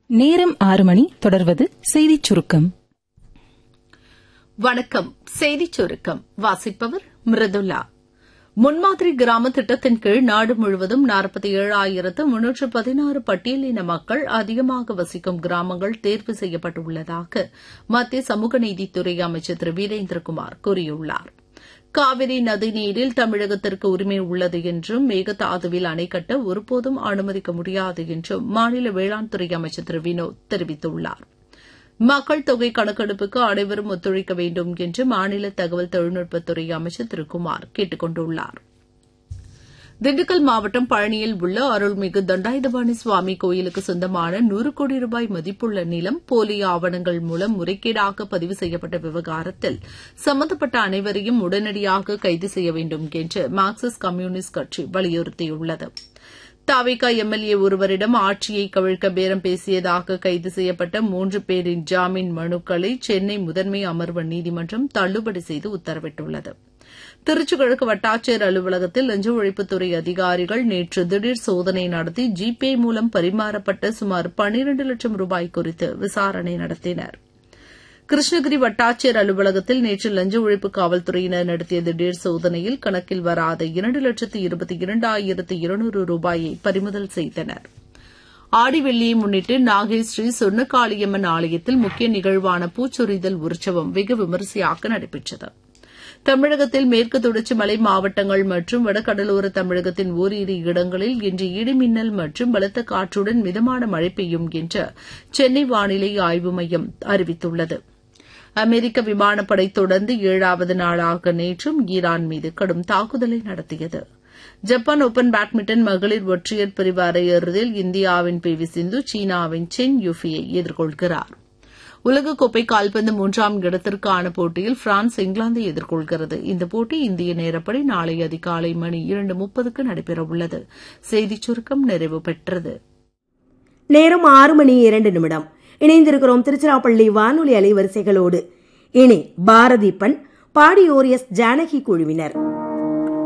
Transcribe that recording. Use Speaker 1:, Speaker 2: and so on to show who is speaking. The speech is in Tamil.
Speaker 1: நேரம் ஆறு மணி தொடர்வது செய்திச் சுருக்கம்
Speaker 2: வணக்கம் செய்திச் சுருக்கம் வாசிப்பவர் மிருதுல்லா முன்மாதிரி கிராம திட்டத்தின் கீழ் நாடு முழுவதும் நாற்பத்தி ஏழாயிரத்து முன்னூற்று பதினாறு பட்டியலின மக்கள் அதிகமாக வசிக்கும் கிராமங்கள் தேர்வு செய்யப்பட்டுள்ளதாக மத்திய சமூக நீதித்துறை அமைச்சர் திரு வீரேந்திரகுமார் கூறியுள்ளார் காவிரி நதிநீரில் தமிழகத்திற்கு உரிமை உள்ளது என்றும் மேகதாதுவில் அணை கட்ட ஒருபோதும் அனுமதிக்க முடியாது என்றும் மாநில வேளாண் துறை அமைச்சர் திரு வினோத் தெரிவித்துள்ளார் மக்கள் தொகை கணக்கெடுப்புக்கு அனைவரும் ஒத்துழைக்க வேண்டும் என்று மாநில தகவல் தொழில்நுட்பத்துறை அமைச்சர் திரு குமார் கேட்டுக் கொண்டுள்ளார் திண்டுக்கல் மாவட்டம் பழனியில் உள்ள அருள்மிகு தண்டாயுதபாணி சுவாமி கோயிலுக்கு சொந்தமான நூறு கோடி ரூபாய் மதிப்புள்ள நிலம் போலி ஆவணங்கள் மூலம் முறைகேடாக பதிவு செய்யப்பட்ட விவகாரத்தில் சம்பந்தப்பட்ட அனைவரையும் உடனடியாக கைது செய்ய வேண்டும் என்று மார்க்சிஸ்ட் கம்யூனிஸ்ட் கட்சி வலியுறுத்தியுள்ளது தாவிக எம்எல்ஏ ஒருவரிடம் ஆட்சியை கவிழ்க்க பேரம் பேசியதாக கைது செய்யப்பட்ட மூன்று பேரின் ஜாமீன் மனுக்களை சென்னை முதன்மை அமர்வு நீதிமன்றம் தள்ளுபடி செய்து உத்தரவிட்டுள்ளது திருச்சி கிழக்கு வட்டாட்சியர் அலுவலகத்தில் லஞ்ச ஒழிப்புத்துறை அதிகாரிகள் நேற்று திடீர் சோதனை நடத்தி ஜிபே மூலம் பரிமாறப்பட்ட சுமார் பன்னிரண்டு லட்சம் ரூபாய் குறித்து விசாரணை நடத்தினர் கிருஷ்ணகிரி வட்டாட்சியர் அலுவலகத்தில் நேற்று லஞ்ச ஒழிப்பு காவல்துறையினர் நடத்திய திடீர் சோதனையில் கணக்கில் வராத இரண்டு லட்சத்து இருபத்தி இரண்டாயிரத்து இருநூறு ரூபாயை பறிமுதல் செய்தனர் ஆடி வெள்ளியை முன்னிட்டு நாகை ஸ்ரீ சொர்ணகாளியம்மன் ஆலயத்தில் முக்கிய நிகழ்வான பூச்சொரிதல் உற்சவம் வெகு விமரிசையாக நடைபெற்றது தமிழகத்தில் மேற்கு தொடர்ச்சி மலை மாவட்டங்கள் மற்றும் வடகடலோர தமிழகத்தின் ஓரிரு இடங்களில் இன்று இடிமின்னல் மற்றும் பலத்த காற்றுடன் மிதமான மழை பெய்யும் என்று சென்னை வானிலை ஆய்வு மையம் அறிவித்துள்ளது அமெரிக்க விமானப்படை தொடர்ந்து ஏழாவது நாளாக நேற்றும் ஈரான் மீது கடும் தாக்குதலை நடத்தியது ஜப்பான் ஓபன் பேட்மிண்டன் மகளிர் ஒற்றையர் பிரிவு அரையிறுதியில் இந்தியாவின் பி வி சிந்து சீனாவின் சென் யூஃபியை எதிர்கொள்கிறாா் உலகக்கோப்பை கால்பந்து மூன்றாம் இடத்திற்கான போட்டியில் பிரான்ஸ் இங்கிலாந்தை எதிர்கொள்கிறது இந்த போட்டி இந்திய நேரப்படி நாளை அதிகாலை மணி இரண்டு முப்பதுக்கு நடைபெறவுள்ளது செய்திச் சுருக்கம் நிறைவு பெற்றது
Speaker 3: நேரம் ஆறு மணி இரண்டு நிமிடம் இணைந்திருக்கிறோம் திருச்சிராப்பள்ளி வானொலி அலைவரிசைகளோடு இனி பாரதி பண் பாடியோர் எஸ் ஜானகி குழுவினர்